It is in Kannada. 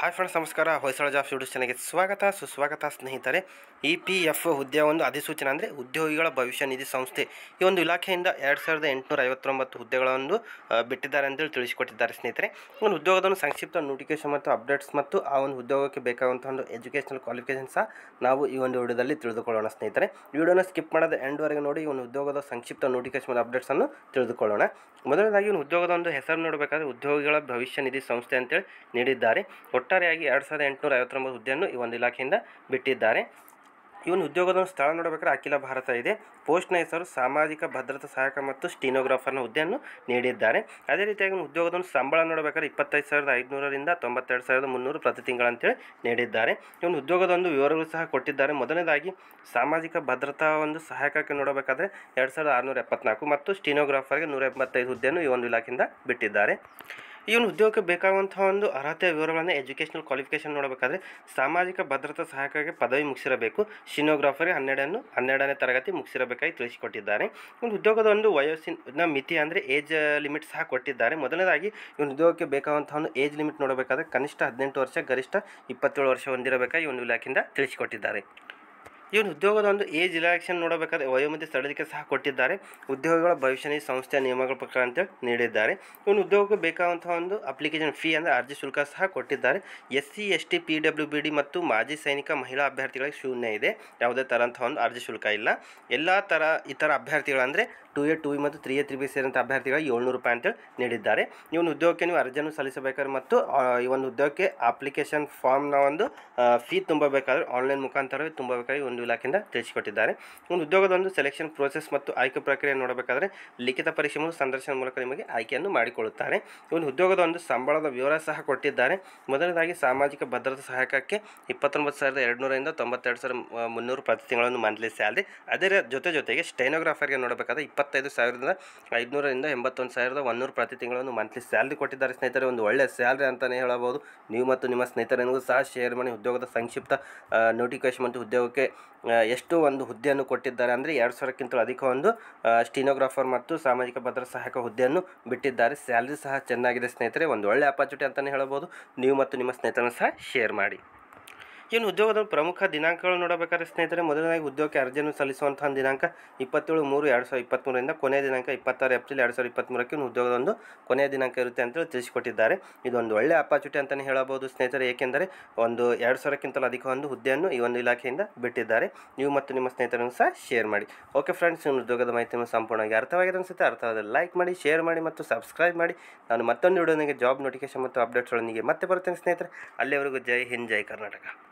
ಹಾಯ್ ಫ್ರೆಂಡ್ಸ್ ನಮಸ್ಕಾರ ಹೊಯ್ಸಳ ಜಾಬ್ಸ್ ಯೂಟ್ಯೂಬ್ ಚಾನಲ್ಗೆ ಸ್ವಾಗತ ಸುಸ್ವಾಗತ ಸ್ನೇಹಿತರೆ ಇ ಪಿ ಎಫ್ ಹುದ್ದೆಯ ಒಂದು ಅಧಿಸೂಚನೆ ಅಂದರೆ ಉದ್ಯೋಗಿಗಳ ಭವಿಷ್ಯ ನಿಧಿ ಸಂಸ್ಥೆ ಈ ಒಂದು ಇಲಾಖೆಯಿಂದ ಎರಡು ಸಾವಿರದ ಎಂಟುನೂರ ಐವತ್ತೊಂಬತ್ತು ಹುದ್ದೆಗಳನ್ನು ಆ, ಬಿಟ್ಟಿದ್ದಾರೆ ಅಂತೇಳಿ ತಿಳಿಸಿಕೊಟ್ಟಿದ್ದಾರೆ ಸ್ನೇಹಿತರೆ ಈ ಒಂದು ಉದ್ಯೋಗದ ಸಂಕ್ಷಿಪ್ತ ನೋಟಿಫಿಕೇಶನ್ ಮತ್ತು ಅಪ್ಡೇಟ್ಸ್ ಮತ್ತು ಆ ಒಂದು ಉದ್ಯೋಗಕ್ಕೆ ಬೇಕಾಗುವಂಥ ಒಂದು ಎಜುಕೇಷನಲ್ ಕ್ವಾಲಿಫಿಕೇಶನ್ ಸಹ ನಾವು ಈ ಒಂದು ವಿಡಿಯೋದಲ್ಲಿ ತಿಳಿದುಕೊಳ್ಳೋಣ ಸ್ನೇಹಿತರೆ ವಿಡಿಯೋನ ಸ್ಕಿಪ್ ಮಾಡದೆ ಎಂಡ್ವರೆಗೆ ನೋಡಿ ಈ ಒಂದು ಉದ್ಯೋಗದ ಸಂಕ್ಷಿಪ್ತ ನೋಟಿಫಿಕೇಶನ್ ಮತ್ತು ಅಪ್ಡೇಟ್ಸನ್ನು ತಿಳಿದುಕೊಳ್ಳೋಣ ಮೊದಲನೇದಾಗಿ ಒಂದು ಉದ್ಯೋಗದ ಒಂದು ಹೆಸರು ನೋಡಬೇಕಾದ್ರೆ ಉದ್ಯೋಗಿಗಳ ಭವಿಷ್ಯ ನಿಧಿ ಸಂಸ್ಥೆ ಅಂತೇಳಿ ನೀಡಿದ್ದಾರೆ ಒಟ್ಟಾರೆಯಾಗಿ ಎರಡು ಸಾವಿರದ ಎಂಟುನೂರ ಐವತ್ತೊಂಬತ್ತು ಹುದ್ದೆಯನ್ನು ಈ ಒಂದು ಇಲಾಖೆಯಿಂದ ಬಿಟ್ಟಿದ್ದಾರೆ ಈ ಒಂದು ಉದ್ಯೋಗದ ಒಂದು ಸ್ಥಳ ನೋಡಬೇಕಾದ್ರೆ ಅಖಿಲ ಭಾರತ ಇದೆ ಪೋಸ್ಟ್ನ ಹೆಸರು ಸಾಮಾಜಿಕ ಭದ್ರತಾ ಸಹಾಯಕ ಮತ್ತು ಸ್ಟೀನೋಗ್ರಾಫರ್ನ ಹುದ್ದೆಯನ್ನು ನೀಡಿದ್ದಾರೆ ಅದೇ ರೀತಿಯಾಗಿ ಒಂದು ಉದ್ಯೋಗದ ಒಂದು ಸಂಬಳ ನೋಡಬೇಕಾದ್ರೆ ಇಪ್ಪತ್ತೈದು ಸಾವಿರದ ಐದುನೂರರಿಂದ ತೊಂಬತ್ತೆರಡು ಸಾವಿರದ ಮುನ್ನೂರು ಪ್ರತಿ ತಿಂಗಳಂತೇಳಿ ನೀಡಿದ್ದಾರೆ ಈ ಒಂದು ಉದ್ಯೋಗದ ಒಂದು ವಿವರಗಳು ಸಹ ಕೊಟ್ಟಿದ್ದಾರೆ ಮೊದಲನೇದಾಗಿ ಸಾಮಾಜಿಕ ಭದ್ರತಾ ಒಂದು ಸಹಾಯಕಕ್ಕೆ ನೋಡಬೇಕಾದ್ರೆ ಎರಡು ಸಾವಿರದ ಆರುನೂರ ಎಪ್ಪತ್ನಾಲ್ಕು ಮತ್ತು ಸ್ಟೀನೋಗ್ರಾಫರ್ಗೆ ನೂರ ಎಂಬತ್ತೈದು ಹುದ್ದೆಯನ್ನು ಈ ಒಂದು ಇಲಾಖೆಯಿಂದ ಬಿಟ್ಟಿದ್ದಾರೆ ಈ ಒಂದು ಉದ್ಯೋಗಕ್ಕೆ ಬೇಕಾಗುವಂತಹ ಒಂದು ಅರ್ಹತೆಯ ವಿವರಗಳನ್ನು ಎಜುಕೇಷನಲ್ ಕ್ವಾಲಿಫಿಕೇಷನ್ ನೋಡಬೇಕಾದ್ರೆ ಸಾಮಾಜಿಕ ಭದ್ರತಾ ಸಹಾಯಕಕ್ಕೆ ಪದವಿ ಮುಗಿಸಿರಬೇಕು ಶಿನೋಗ್ರಾಫರ್ಗೆ ಹನ್ನೆರಡನ್ನು ಹನ್ನೆರಡನೇ ತರಗತಿ ಮುಗಿಸಿರಬೇಕಾಗಿ ತಿಳಿಸಿಕೊಟ್ಟಿದ್ದಾರೆ ಒಂದು ಉದ್ಯೋಗದ ಒಂದು ವಯಸ್ಸಿನ ಮಿತಿ ಅಂದರೆ ಏಜ್ ಲಿಮಿಟ್ ಸಹ ಕೊಟ್ಟಿದ್ದಾರೆ ಮೊದಲನೇದಾಗಿ ಈ ಒಂದು ಉದ್ಯೋಗಕ್ಕೆ ಬೇಕಾಗುವಂತಹ ಒಂದು ಏಜ್ ಲಿಮಿಟ್ ನೋಡಬೇಕಾದ್ರೆ ಕನಿಷ್ಠ ಹದಿನೆಂಟು ವರ್ಷ ಗರಿಷ್ಠ ಇಪ್ಪತ್ತೇಳು ವರ್ಷ ಹೊಂದಿರಬೇಕಾಗಿ ಈ ಒಂದು ಇಲಾಖೆಯಿಂದ ತಿಳಿಸಿಕೊಟ್ಟಿದ್ದಾರೆ ಈ ಒಂದು ಉದ್ಯೋಗದ ಒಂದು ಏಜ್ ರಿಲ್ಯಾಕ್ಷನ್ ನೋಡಬೇಕಾದ್ರೆ ವಯೋಮಿತಿ ಸಡಿಲಿಕೆ ಸಹ ಕೊಟ್ಟಿದ್ದಾರೆ ಉದ್ಯೋಗಿಗಳ ಭವಿಷ್ಯ ನಿಧಿ ಸಂಸ್ಥೆಯ ನಿಯಮಗಳ ಪ್ರಕಾರ ಅಂತೇಳಿ ನೀಡಿದ್ದಾರೆ ಈ ಒಂದು ಉದ್ಯೋಗಕ್ಕೆ ಬೇಕಾದಂತಹ ಒಂದು ಅಪ್ಲಿಕೇಶನ್ ಫೀ ಅಂದರೆ ಅರ್ಜಿ ಶುಲ್ಕ ಸಹ ಕೊಟ್ಟಿದ್ದಾರೆ S C S T P W B D ಮತ್ತು ಮಾಜಿ ಸೈನಿಕ ಮಹಿಳಾ ಅಭ್ಯರ್ಥಿಗಳಿಗೆ ಶೂನ್ಯ ಇದೆ ಯಾವುದೇ ಥರಂತಹ ಒಂದು ಅರ್ಜಿ ಶುಲ್ಕ ಇಲ್ಲ ಎಲ್ಲ ಥರ ಇತರ ಅಭ್ಯರ್ಥಿಗಳಂದರೆ ಟು ಎ ಟು ಇ ಮತ್ತು ತ್ರೀ ಎ ತ್ರೀ ಬಿ ಸೇರಿದಂಥ ಅಭ್ಯರ್ಥಿಗಳಿಗೆ ಏಳ್ನೂರು ರೂಪಾಯಿ ಅಂತೇಳಿ ನೀಡಿದ್ದಾರೆ ಈ ಒಂದು ಉದ್ಯೋಗಕ್ಕೆ ನೀವು ಅರ್ಜಿಯನ್ನು ಸಲ್ಲಿಸಬೇಕಾದ್ರೆ ಮತ್ತು ಆ, ಈ ಒಂದು ಉದ್ಯೋಗಕ್ಕೆ ಅಪ್ಲಿಕೇಶನ್ ಫಾರ್ಮ್ನ ಒಂದು ಫೀ ತುಂಬಬೇಕಾದ್ರೆ ಆನ್ಲೈನ್ ಮುಖಾಂತರವೇ ತುಂಬಬೇಕಾಗಿ ಈ ಒಂದು ಇಲಾಖೆಯಿಂದ ತಿಳಿಸಿಕೊಟ್ಟಿದ್ದಾರೆ ಒಂದು ಉದ್ಯೋಗದ ಒಂದು ಸೆಲೆಕ್ಷನ್ ಪ್ರೋಸೆಸ್ ಮತ್ತು ಆಯ್ಕೆ ಪ್ರಕ್ರಿಯೆ ನೋಡಬೇಕಾದ್ರೆ ಲಿಖಿತ ಪರೀಕ್ಷೆ ಮತ್ತು ಸಂದರ್ಶನ ಮೂಲಕ ನಿಮಗೆ ಆಯ್ಕೆಯನ್ನು ಮಾಡಿಕೊಳ್ಳುತ್ತಾರೆ ಈ ಒಂದು ಉದ್ಯೋಗದ ಒಂದು ಸಂಬಳದ ವಿವರ ಸಹ ಕೊಟ್ಟಿದ್ದಾರೆ ಮೊದಲನೇದಾಗಿ ಸಾಮಾಜಿಕ ಭದ್ರತಾ ಸಹಾಯಕಕ್ಕೆ ಇಪ್ಪತ್ತೊಂಬತ್ತು ಸಾವಿರದ ಎರಡುನೂರಿಂದ ತೊಂಬತ್ತೆರಡು ಸಾವಿರ ಆ, ಮುನ್ನೂರು ಪ್ರತಿ ತಿಂಗಳನ್ನು ಮಂತ್ಲಿ ಸ್ಯಾಲ್ರಿ ಅದರ ಜೊತೆ ಜೊತೆಗೆ ಸ್ಟೆನೋಗ್ರಾಫರ್ಗೆ ನೋಡಬೇಕಾದ್ರೆ ಇಪ್ಪತ್ತೈದು ಸಾವಿರದಿಂದ ಐದುನೂರರಿಂದ ಎಂಬತ್ತೊಂದು ಸಾವಿರದ ಒಂದೂರು ಪ್ರತಿ ತಿಂಗಳನ್ನು ಮಂತ್ಲಿ ಸ್ಯಾಲ್ರಿ ಕೊಟ್ಟಿದ್ದಾರೆ ಸ್ನೇಹಿತರೆ ಒಂದು ಒಳ್ಳೆಯ ಸ್ಯಾಲ್ರಿ ಅಂತಲೇ ಹೇಳಬಹುದು ನೀವು ಮತ್ತು ನಿಮ್ಮ ಸ್ನೇಹಿತರಿಗೂ ಸಹ ಶೇರ್ ಮಾಡಿ ಉದ್ಯೋಗದ ಸಂಕ್ಷಿಪ್ತ ನೋಟಿಫಿಕೇಶನ್ ಮತ್ತು ಉದ್ಯೋಗಕ್ಕೆ ಆ, ಎಷ್ಟು ಒಂದು ಹುದ್ದೆಯನ್ನು ಕೊಟ್ಟಿದ್ದಾರೆ ಅಂದರೆ ಎರಡು ಸಾವಿರಕ್ಕಿಂತಲೂ ಅಧಿಕ ಒಂದು ಸ್ಟೀನೋಗ್ರಾಫರ್ ಮತ್ತು ಸಾಮಾಜಿಕ ಭದ್ರತಾ ಸಹಾಯಕ ಹುದ್ದೆಯನ್ನು ಬಿಟ್ಟಿದ್ದಾರೆ ಸ್ಯಾಲ್ರಿ ಸಹ ಚೆನ್ನಾಗಿದೆ ಸ್ನೇಹಿತರೆ ಒಂದು ಒಳ್ಳೆಯ ಅಪಾರ್ಚುನಿಟಿ ಅಂತಲೇ ಹೇಳಬಹುದು ನೀವು ಮತ್ತು ನಿಮ್ಮ ಸ್ನೇಹಿತರನ್ನು ಸಹ ಶೇರ್ ಮಾಡಿ ಇನ್ನು ಉದ್ಯೋಗದ ಪ್ರಮುಖ ದಿನಾಂಕಗಳು ನೋಡಬೇಕಾದ್ರೆ ಸ್ನೇಹಿತರೆ ಮೊದಲನೇದಾಗಿ ಉದ್ಯೋಗಕ್ಕೆ ಅರ್ಜಿಯನ್ನು ಸಲ್ಲಿಸುವಂತಹ ದಿನಾಂಕ ಇಪ್ಪತ್ತೇಳು ಮೂರು ಎರಡು ಸಾವಿರದ ಇಪ್ಪತ್ತ್ಮೂರರಿಂದ ಕೊನೆಯ ದಿನಾಂಕ ಇಪ್ಪತ್ತಾರು ಏಪ್ರಿಲ್ ಎರಡು ಸಾವಿರದ ಇಪ್ಪತ್ತ್ಮೂರಕ್ಕೆ ಇನ್ನು ಉದ್ಯೋಗದ ಒಂದು ಕೊನೆಯ ದಿನಾಂಕ ಇರುತ್ತೆ ಅಂತೇಳಿ ತಿಳಿಸಿಕೊಟ್ಟಿದ್ದಾರೆ ಇದೊಂದು ಒಳ್ಳೆಯ ಅಪಾರ್ಚುನಿಟಿ ಅಂತಲೇ ಹೇಳಬಹುದು ಸ್ನೇಹಿತರೆ ಏಕೆಂದರೆ ಒಂದು ಎರಡು ಸಾವಿರಕ್ಕಿಂತಲೂ ಅಧಿಕ ಒಂದು ಹುದ್ದೆಯನ್ನು ಈ ಒಂದು ಇಲಾಖೆಯಿಂದ ಬಿಟ್ಟಿದ್ದಾರೆ ನೀವು ಮತ್ತು ನಿಮ್ಮ ಸ್ನೇಹಿತರನ್ನು ಸಹ ಶೇರ್ ಮಾಡಿ ಓಕೆ ಫ್ರೆಂಡ್ಸ್ ಇನ್ನು ಉದ್ಯೋಗದ ಮಾಹಿತಿಯನ್ನು ಸಂಪೂರ್ಣವಾಗಿ ಅರ್ಥವಾಗಿದೆ ಅನಿಸುತ್ತೆ ಅರ್ಥವಾದ ಲೈಕ್ ಮಾಡಿ ಶೇರ್ ಮಾಡಿ ಮತ್ತು ಸಬ್ಸ್ಕ್ರೈಬ್ ಮಾಡಿ ನಾನು ಮತ್ತೊಂದು ವಿಡಿಯೋನಿಗೆ ಜಾಬ್ ನೋಟಿಫಿಕೇಶನ್ ಮತ್ತು ಅಪ್ಡೇಟ್ಸ್ಗಳೊಂದಿಗೆ ಮತ್ತೆ ಬರ್ತೇನೆ ಸ್ನೇಹಿತರೆ ಅಲ್ಲಿವರೆಗೂ ಜೈ ಹಿಂದ್ ಜೈ ಕರ್ನಾಟಕ